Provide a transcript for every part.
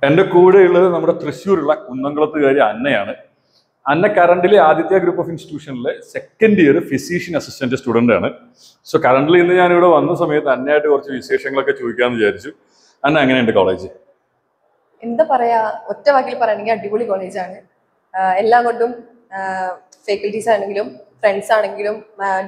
എന്റെ കൂടെ ഉള്ളത് നമ്മുടെ തൃശ്ശൂരുള്ള കുന്നംകുളത്തുകാരി അന്നയാണ് അന്ന കറണ്ടിലെ ആദിത്യ ഗ്രൂപ്പ് ഓഫ് ഇൻസ്റ്റിറ്റ്യൂഷനിലെ second year physician assistant student ആണ് സോ കറണ്ടിൽ ഇന്ന് ഞാൻ ഇവിടെ വന്ന സമയത്ത് അന്നയായിട്ട് കുറച്ച് വിശേഷങ്ങളൊക്കെ ചോദിക്കാമെന്ന് വിചാരിച്ചു അന്ന എങ്ങനെയുണ്ട് കോളേജ് എന്താ പറയാ ഒറ്റ വാക്കിൽ പറയുകയാണെങ്കിൽ അടിപൊളി കോളേജാണ് എല്ലാം കൊണ്ടും ഫാക്കൽറ്റീസ് ആണെങ്കിലും ഫ്രണ്ട്സ് ആണെങ്കിലും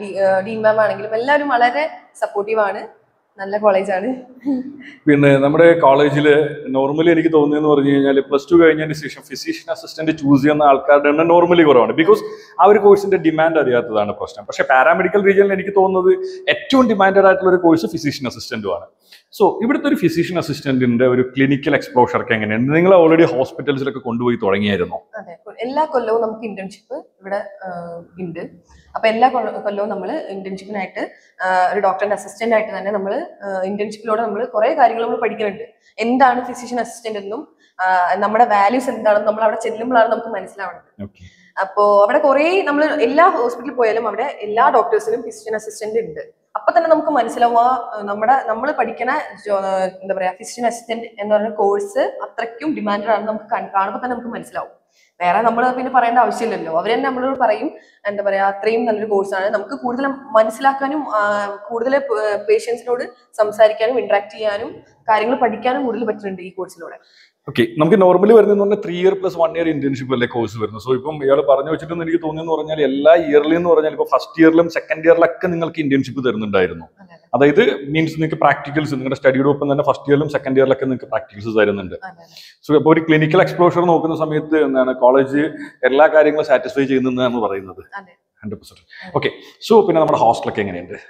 ഡീൻ മാം ആണെങ്കിലും എല്ലാവരും വളരെ സപ്പോർട്ടീവ് ആണ് നല്ല കോളേജാണ് പിന്നെ നമ്മുടെ കോളേജിൽ നോർമലി എനിക്ക് തോന്നുന്നതെന്ന് പറഞ്ഞു കഴിഞ്ഞാൽ പ്ലസ് ടു കഴിഞ്ഞതിന് ശേഷം ഫിസിഷ്യൻ അസിസ്റ്റന്റ് ചൂസ് ചെയ്യുന്ന ആൾക്കാരുടെ എണ്ണം നോർമലി കുറവാണ് ബിക്കോസ് ആ ഒരു കോഴ്സിന്റെ ഡിമാൻഡ് അറിയാത്തതാണ് പ്രശ്നം പക്ഷേ പാരാമെഡിക്കൽ റീജിയനിൽ എനിക്ക് തോന്നുന്നത് ഏറ്റവും ഡിമാൻഡഡ് ആയിട്ടുള്ള ഒരു കോഴ്സ് ഫിസിഷ്യൻ അസിസ്റ്റന്റുമാണ് സോ ഇവിടുത്തെ ഒരു ഫിസിഷ്യൻ അസിസ്റ്റന്റിന്റെ ഒരു ക്ലിനിക്കൽ എക്സ്പ്ലോഷർക്ക് എങ്ങനെയുണ്ട് നിങ്ങൾ ഓൾറെഡി ഹോസ്പിറ്റൽസിലൊക്കെ കൊണ്ടുപോയി തുടങ്ങിയായിരുന്നോ അതെ എല്ലാ കൊല്ലവും നമുക്ക് ഇന്റേൺഷിപ്പ് ഇവിടെ ആ, ഉണ്ട് അപ്പൊ എല്ലാ കൊല്ല- കൊല്ലവും നമ്മൾ ഇന്റേൺഷിപ്പിനായിട്ട് ഒരു ഡോക്ടറിന്റെ അസിസ്റ്റന്റ് ആയിട്ട് തന്നെ നമ്മൾ ഇന്റേൺഷിപ്പിലൂടെ നമ്മൾ കുറെ കാര്യങ്ങൾ നമ്മൾ പഠിക്കുന്നുണ്ട് എന്താണ് ഫിസിഷ്യൻ അസിസ്റ്റന്റ് എന്നും ആ, നമ്മുടെ വാല്യൂസ് എന്താണെന്നും നമ്മൾ അവിടെ ചെല്ലുമ്പോഴാണ് നമുക്ക് മനസ്സിലാവുന്നത് ഓക്കെ അപ്പോ അവിടെ കുറെ നമ്മൾ എല്ലാ ഹോസ്പിറ്റലിൽ പോയാലും അവിടെ എല്ലാ ഡോക്ടേഴ്സിനും ഫിസിഷ്യൻ അസിസ്റ്റന്റ് ഉണ്ട് അപ്പൊ തന്നെ നമുക്ക് മനസ്സിലാവും ആ, നമ്മുടെ നമ്മൾ പഠിക്കണ ജോ- എന്താ പറയാ ഫിസിഷ്യൻ അസിസ്റ്റന്റ് എന്ന് പറയുന്ന കോഴ്സ് അത്രയ്ക്കും ഡിമാൻഡഡ് ആണെന്ന് നമുക്ക് കാണ്- കാണുമ്പോൾ തന്നെ നമുക്ക് മനസ്സിലാവും വേറെ നമ്മൾ പിന്നെ പറയേണ്ട ആവശ്യമില്ലല്ലോ അവർ തന്നെ നമ്മളോട് പറയും എന്താ പറയാ അത്രയും നല്ലൊരു കോഴ്സാണ് നമുക്ക് കൂടുതൽ മനസ്സിലാക്കാനും ആ, കൂടുതൽ പേഷ്യൻസിനോട് സംസാരിക്കാനും ഇന്ററാക്ട് ചെയ്യാനും കാര്യങ്ങൾ പഠിക്കാനും കൂടുതൽ പറ്റുന്നുണ്ട് ഈ കോഴ്സിലൂടെ ഓക്കെ നമുക്ക് നോർമലി വരുന്നതെന്ന് പറഞ്ഞാൽ three year plus one year internship അല്ലേ കോഴ്സ് വരുന്നത് സോ ഇപ്പം ഇയാൾ പറഞ്ഞു വെച്ചിട്ടെന്ന് എനിക്ക് തോന്നിയെന്ന് പറഞ്ഞാൽ എല്ലാ ഇയർലി എന്ന് പറഞ്ഞാൽ ഇപ്പോൾ ഫസ്റ്റ് ഇയറിലും സെക്കൻഡ് ഇയറിലൊക്കെ നിങ്ങൾക്ക് ഇന്റേൺഷിപ്പ് തരുന്നുണ്ടായിരുന്നു അതെ, അതെ. അതായത് മീൻസ് നിങ്ങൾക്ക് പ്രാക്ടിക്കൽസ് നിങ്ങളുടെ സ്റ്റഡിയുടെ ഒപ്പം തന്നെ ഫസ്റ്റ് ഇയറിലും സെക്കൻഡ് ഇയറിലൊക്കെ നിങ്ങൾക്ക് പ്രാക്ടിക്കൽസ് തരുന്നുണ്ട് അതെ, അതെ. സോ ഇപ്പോൾ ഒരു ക്ലിനിക്കൽ എക്സ്പ്ലോഷർ നോക്കുന്ന സമയത്ത് എന്താണ് കോളേജ് എല്ലാ കാര്യങ്ങളും സാറ്റിസ്ഫൈ ചെയ്യുന്നതെന്നാണ് പറയുന്നത് അതെ. ഹൺഡ്രഡ് പെർസെന്റ് ഓക്കെ സോ പിന്നെ നമ്മുടെ ഹോസ്റ്റലൊക്കെ എങ്ങനെയുണ്ട്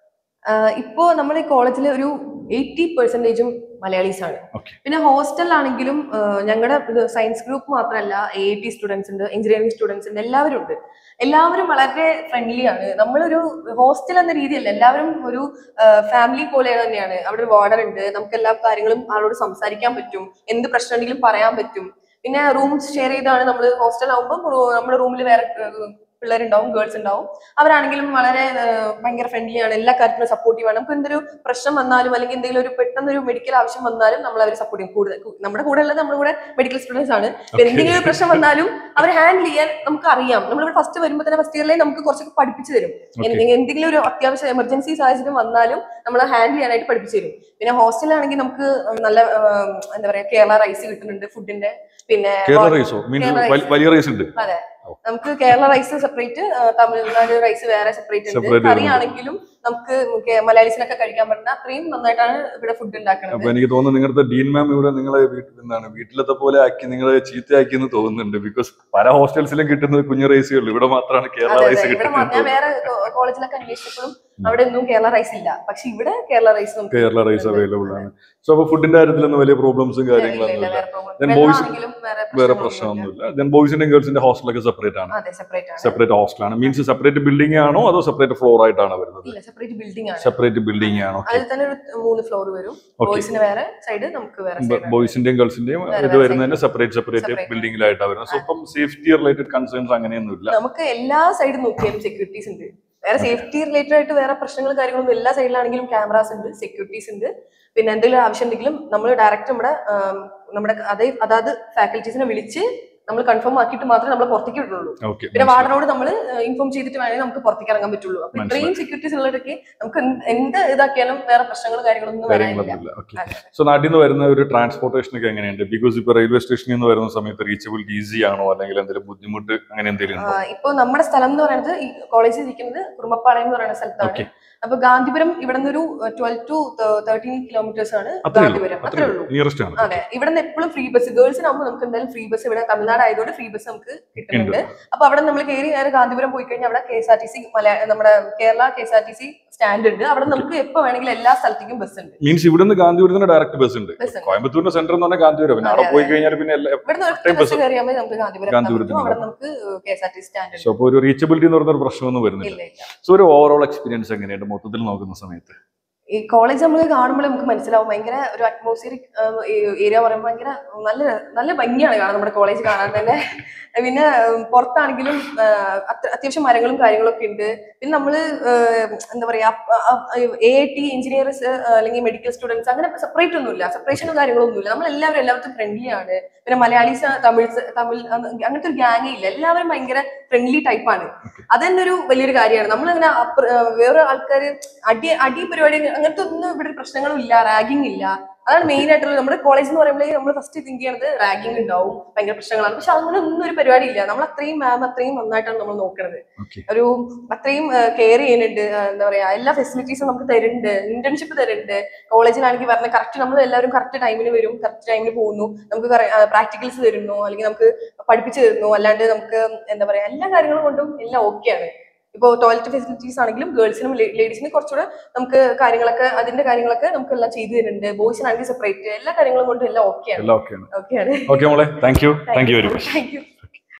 ആഹ് ഇപ്പോ നമ്മുടെ ഈ കോളേജിൽ ഒരു എയ്റ്റി പെർസെന്റേജും മലയാളീസ് ആണ് Okay. പിന്നെ ഹോസ്റ്റലിലാണെങ്കിലും ഞങ്ങളുടെ സയൻസ് ഗ്രൂപ്പ് മാത്രമല്ല എ ടി സ്റ്റുഡൻസ് ഉണ്ട് എഞ്ചിനീയറിംഗ് സ്റ്റുഡൻസ് ഉണ്ട് എല്ലാവരും ഉണ്ട് എല്ലാവരും വളരെ ഫ്രണ്ട്ലി ആണ് നമ്മളൊരു ഹോസ്റ്റൽ എന്ന രീതിയല്ല എല്ലാവരും ഒരു ഫാമിലി പോലെ തന്നെയാണ് അവിടെ ഒരു വാർഡർ ഉണ്ട് നമുക്ക് എല്ലാ കാര്യങ്ങളും ആളോട് സംസാരിക്കാൻ പറ്റും എന്ത് പ്രശ്നം ഉണ്ടെങ്കിലും പറയാൻ പറ്റും പിന്നെ റൂംസ് ഷെയർ ചെയ്താണ് നമ്മൾ ഹോസ്റ്റൽ ആകുമ്പോൾ നമ്മുടെ റൂമിൽ വേറെ പിള്ളേരുണ്ടാവും ഗേൾസ് ഉണ്ടാവും അവരാണെങ്കിലും വളരെ ഏഹ്, ഭയങ്കര ഫ്രണ്ട്ലി ആണ് എല്ലാ കാര്യത്തിലും സപ്പോർട്ടീവ് ആണ് നമുക്ക് എന്തൊരു പ്രശ്നം വന്നാലും അല്ലെങ്കിൽ എന്തെങ്കിലും ഒരു പെട്ടെന്ന് ഒരു മെഡിക്കൽ ആവശ്യം വന്നാലും നമ്മൾ അവർ സപ്പോർട്ട് ചെയ്യും കൂടുതൽ നമ്മുടെ കൂടെ ഉള്ളത് നമ്മുടെ കൂടെ മെഡിക്കൽ സ്റ്റുഡൻസ് ആണ് ഇപ്പൊ Okay. എന്തെങ്കിലും ഒരു പ്രശ്നം വന്നാലും അവർ ഹാൻഡിൽ ചെയ്യാൻ നമുക്ക് അറിയാം നമ്മളിവിടെ ഫസ്റ്റ് വരുമ്പോൾ തന്നെ ഫസ്റ്റ് ഇയറിലെ നമുക്ക് കുറച്ചൊക്കെ പഠിപ്പിച്ചു തരും Okay. എന്തെങ്കിലും എന്തെങ്കിലും ഒരു അത്യാവശ്യ എമർജൻസി സാഹചര്യം വന്നാലും നമ്മൾ ഹാൻഡിൽ ചെയ്യാനായിട്ട് പഠിപ്പിച്ചു തരും പിന്നെ ഹോസ്റ്റലിലാണെങ്കിൽ നമുക്ക് നല്ല ഏഹ്, എന്താ പറയാ കേരള റൈസ് കിട്ടുന്നുണ്ട് ഫുഡിന്റെ പിന്നെ കേരള റൈസോ മീൻസ് കേരള rice. വലിയ റൈസ് ഉണ്ട് അതെ ഓ. നമുക്ക് Kerala rice separate Tamilnadu rice വേറെ സെപ്പറേറ്റ് ഉണ്ട് Separate കറി വരുന്നുണ്ട്. ആണെങ്കിലും നമുക്ക് കേ- മലയാളീസിനൊക്കെ കഴിക്കാൻ പറ്റുന്ന അത്രയും നന്നായിട്ടാണ് ഇവിടെ ഫുഡ് അപ്പൊ ഉണ്ടാക്കുന്നത് എനിക്ക് തോന്നുന്നു നിങ്ങളുടെ ഡീൻ മാം ഇവിടെ നിങ്ങളെ വീട്ടിൽ എന്താണ് വീട്ടിലത്തെ പോലെ ആക്കി നിങ്ങളെ ചീത്തയാക്കി എന്ന് തോന്നുന്നുണ്ട് ബിക്കോസ് പല ഹോസ്റ്റൽസിലും കിട്ടുന്നത് കുഞ്ഞു റൈസേ ഉള്ളൂ ഇവിടെ മാത്രമാണ് കേരള അതെ റൈസ് അതെ ഇവിടെ മാ- ഞാൻ കിട്ടുന്നത് വേറെ കോളേജിലൊക്കെ അന്വേഷിച്ചപ്പോഴും അവിടെ ഒന്നും കേരള റൈസ് ഇല്ല പക്ഷെ ഇവിടെ കേരള റൈസ് നമുക്ക് കേരള റൈസ് ഉണ്ട്. അവൈലബിൾ ആണ് സോ അപ്പൊ ഫുഡിന്റെ കാര്യത്തിലൊന്നും വലിയ പ്രോബ്ലംസും ഇല്ല, ഇല്ല, കാര്യങ്ങളൊന്നും ഇല്ല വേറെ problem. Then വെള്ളം boys- ആണെങ്കിലും വേറെ വേറെ പ്രശ്നങ്ങളൊന്നുമില്ല. പ്രശ്നമൊന്നുമില്ല ദെൻ ബോയ്സിന്റെയും ഗേൾസിന്റെ ഹോസ്റ്റലൊക്കെ സെപ്പറേറ്റ് ആണ് അതെ സെപ്പറേറ്റ് ആണ് സെപ്പറേറ്റ് ഹോസ്റ്റലാണ് മീൻസ് സെപ്പറേറ്റ് ബിൽഡിംഗ് ആണോ അതോ സെപ്പറേറ്റ് ഫ്ലോർ ആയിട്ടാണ് വരുന്നത് ഇല്ല സെപ്പറേറ്റ് ബിൽഡിംഗ് ആണ് സെപ്പറേറ്റ് ബിൽഡിംഗ് ആണോ അതിൽ തന്നെ ഒരു മൂന്ന് ഫ്ലോർ വരും ഓക്കെ ബോയ്സിന് വേറെ സൈഡ് നമുക്ക് വേറെ side ആണ്. ബോയ്സിന്റെയും ഗേൾസിന്റെയും വേറെ ഇത് വേറെ വരുന്നതിന് സെപ്പറേറ്റ് സെപ്പറേറ്റ് Separate. ബിൽഡിംഗിലായിട്ടാണ് വരുന്നത് സോ ഇപ്പം സേഫ്റ്റി റിലേറ്റഡ് കൺസേൺസ് അങ്ങനെയൊന്നുമില്ല നമുക്ക് എല്ലാ സൈഡും നോക്കിയാലും സെക്യൂരിറ്റീസ് ഉണ്ട് വേറെ സേഫ്റ്റി റിലേറ്റഡ് ആയിട്ട് വേറെ പ്രശ്നങ്ങൾ കാര്യങ്ങളൊന്നും എല്ലാ സൈഡിലാണെങ്കിലും ക്യാമറാസ് ഉണ്ട് സെക്യൂരിറ്റീസ് ഉണ്ട് പിന്നെ എന്തെങ്കിലും ആവശ്യം ഉണ്ടെങ്കിലും നമ്മൾ ഡയറക്റ്റ് നമ്മുടെ ആം, നമ്മുടെ അതേ അതാത് ഫാക്കൽറ്റീസിനെ വിളിച്ച് നമ്മൾ കൺഫേം ആക്കിയിട്ട് മാത്രമേ നമ്മൾ പുറത്തേക്ക് വിടുള്ളൂ ഓക്കെ പിന്നെ വാർഡനോട് നമ്മൾ ഇൻഫോം ചെയ്തിട്ട് വേണമെങ്കിൽ നമുക്ക് പുറത്തേക്ക് ഇറങ്ങാൻ പറ്റുള്ളൂ അപ്പൊ ഇത്രയും സെക്യൂരിറ്റീസ് ഉള്ളവരൊക്കെ നമുക്ക് എന്ത് എന്ത് ഇതാക്കിയാലും വേറെ പ്രശ്നങ്ങളും കാര്യങ്ങളൊന്നും വരാനില്ല കാര്യങ്ങളൊന്നുമില്ല ഓക്കെ അതെ. സോ നാട്ടിൽ നിന്ന് വരുന്ന ഒരു ട്രാൻസ്പോർട്ടേഷൻ ഒക്കെ എങ്ങനെയുണ്ട് ബിക്കോസ് ഇപ്പൊ റെയിൽവേ സ്റ്റേഷനിൽ നിന്ന് വരുന്ന സമയത്ത് റീച്ചബിലിറ്റി ഈസി ആണോ അല്ലെങ്കിൽ എന്തെങ്കിലും ബുദ്ധിമുട്ട് അങ്ങനെ എന്തെങ്കിലും ആ, ഉണ്ടോ ഇപ്പൊ നമ്മുടെ സ്ഥലം എന്ന് പറയുന്നത് ഈ കോളേജ് ഇരിക്കുന്നത് കുറുമപ്പാളയം എന്ന് പറയുന്ന സ്ഥലത്താണ് ഓക്കെ അപ്പൊ ഗാന്ധിപുരം ഇവിടെ നിന്ന് ഒരു ട്വൽവ് ടു തേർട്ടീൻ കിലോമീറ്റേഴ്സ് ആണ് അത്രേ ഉള്ളൂ ഗാന്ധിപുരം അത്രേ അത്രേ ഉള്ളൂ നിയറസ്റ്റ് ആണ് അതെ ഇവിടെ നിന്ന് എപ്പോഴും ഫ്രീ ബസ് ഗേൾസിനാകുമ്പോൾ നമുക്ക് എന്തായാലും ഫ്രീ ബസ് ഇവിടെ തമിഴ്നാട് ആയതുകൊണ്ട് ഫ്രീ ബസ് നമുക്ക് കിട്ടുന്നുണ്ട് അപ്പൊ അവിടെ നമ്മൾ കയറി നേരെ ഗാന്ധിപുരം പോയി കഴിഞ്ഞാൽ അവിടെ K S R T C നമ്മുടെ Kerala K S R T C stand ഉണ്ട് അവിടെ നമുക്ക് എപ്പോ വേണമെങ്കിലും എല്ലാ സ്ഥലത്തേക്കും ബസ് ഉണ്ട് മീൻസ് ഇവിടുന്ന് ഗാന്ധിപുരത്തിന് ഡയറക്റ്റ് ബസ് ഉണ്ട് ബസ് ഉണ്ട് കോയമ്പത്തൂരിന്റെ സെന്റർ എന്ന് പറഞ്ഞാൽ ഗാന്ധിപുരം പിന്നെ അതെ, അവിടെ പോയി കഴിഞ്ഞാൽ പിന്നെ എല്ലാ ഇവിടുന്ന് ഒറ്റ Time ബസ് bus. കയറിയാൽ മതി നമുക്ക് ഗാന്ധിപുരം എത്താൻ ഗാന്ധിപുരത്തിന് പറ്റും. അവിടെ നമുക്ക് K S R T stand so അപ്പോൾ ഒരു റീച്ചബിലിറ്റി എന്ന് പറയുന്ന ഒരു പ്രശ്നമൊന്നും വരുന്നില്ല ഇല്ല ഇല്ല സോ ഒരു ഓവറോൾ എക്സ്പീരിയൻസ് എങ്ങനെയുണ്ട് മൊത്തത്തിൽ നോക്കുന്ന സമയത്ത് ഈ കോളേജ് നമ്മൾ കാണുമ്പോൾ നമുക്ക് മനസ്സിലാവും ഭയങ്കര ഒരു അറ്റ്മോസ്ഫിയറിക് ഏരിയ പറയുമ്പോൾ ഭയങ്കര നല്ല നല്ല ഭംഗിയാണ് കാണാൻ നമ്മുടെ കോളേജ് കാണാൻ തന്നെ പിന്നെ ഉം, പുറത്താണെങ്കിലും ആ, അത്ര- അത്യാവശ്യം മരങ്ങളും കാര്യങ്ങളും ഒക്കെ ഉണ്ട് പിന്നെ നമ്മള് ഏഹ്, എന്താ പറയാ എ ഐ ടി എഞ്ചിനീയേഴ്സ് അല്ലെങ്കിൽ മെഡിക്കൽ സ്റ്റുഡൻസ് അങ്ങനെ സെപ്പറേറ്റ് ഒന്നുമില്ല സെപ്പറേഷനും കാര്യങ്ങളൊന്നും ഇല്ല നമ്മൾ എല്ലാവരും എല്ലാവർക്കും ഫ്രണ്ട്ലി ആണ് പിന്നെ മലയാളീസ് തമിഴ് തമിഴ് അന്ന് അങ്ങനത്തെ ഒരു ഗ്യാങ്ങേ ഇല്ല എല്ലാവരും ഭയങ്കര ഫ്രണ്ട്ലി ടൈപ്പാണ് അത് തന്നെ ഒരു വലിയൊരു കാര്യമാണ് നമ്മളിങ്ങനെ അപ്പുറ- ആ, വേറെ ആൾക്കാർ അടി അടി പരിപാടി അങ്ങനത്തെ ഒന്നും ഇവിടെ പ്രശ്നങ്ങളും ഇല്ല റാഗിങ് ഇല്ല അതാണ് മെയിൻ ആയിട്ടുള്ള നമ്മുടെ കോളേജ് എന്ന് പറയുമ്പോൾ നമ്മൾ ഫസ്റ്റ് തിങ്ക് ചെയ്യണത് റാഗിങ് ഉണ്ടാവും ഭയങ്കര പ്രശ്നങ്ങളാണ് പക്ഷെ അങ്ങനെ ഒന്നും ഒരു പരിപാടി ഇല്ല നമ്മൾ അത്രയും മാം അത്രയും നന്നായിട്ടാണ് നമ്മൾ നോക്കുന്നത് ഓക്കെ ഒരു അത്രയും കെയർ ചെയ്യുന്നുണ്ട് ആ, എന്താ പറയാ എല്ലാ ഫെസിലിറ്റീസും നമുക്ക് തരുന്നുണ്ട് ഇന്റേൺഷിപ്പ് തരുന്നുണ്ട് കോളേജിലാണെങ്കിൽ പറഞ്ഞ കറക്റ്റ് നമ്മൾ എല്ലാവരും കറക്റ്റ് ടൈമിന് വരും കറക്റ്റ് ടൈമിന് പോകുന്നു നമുക്ക് പ്രാക്ടിക്കൽസ് തരുന്നു അല്ലെങ്കിൽ നമുക്ക് പഠിപ്പിച്ചു തരുന്നു അല്ലാണ്ട് നമുക്ക് എന്താ പറയാ എല്ലാ കാര്യങ്ങളും കൊണ്ടും എല്ലാം ഓക്കെയാണ് ഇപ്പോൾ ടോയ്ലറ്റ് ഫെസിലിറ്റീസ് ആണെങ്കിലും ഗേൾസിനും ലേഡീസിനും കുറച്ചുകൂടെ നമുക്ക് കാര്യങ്ങളൊക്കെ അതിന്റെ കാര്യങ്ങളൊക്കെ നമുക്ക് എല്ലാം ചെയ്തു തരുന്നുണ്ട് ബോയ്സിനാണെങ്കിൽ സെപ്പറേറ്റ് എല്ലാ കാര്യങ്ങളും കൊണ്ടും എല്ലാം ഓക്കെയാണ് എല്ലാം ഓക്കെയാണ് ഓക്കെയാണ് ഓക്കെ മോളെ thank you thank you very much thank U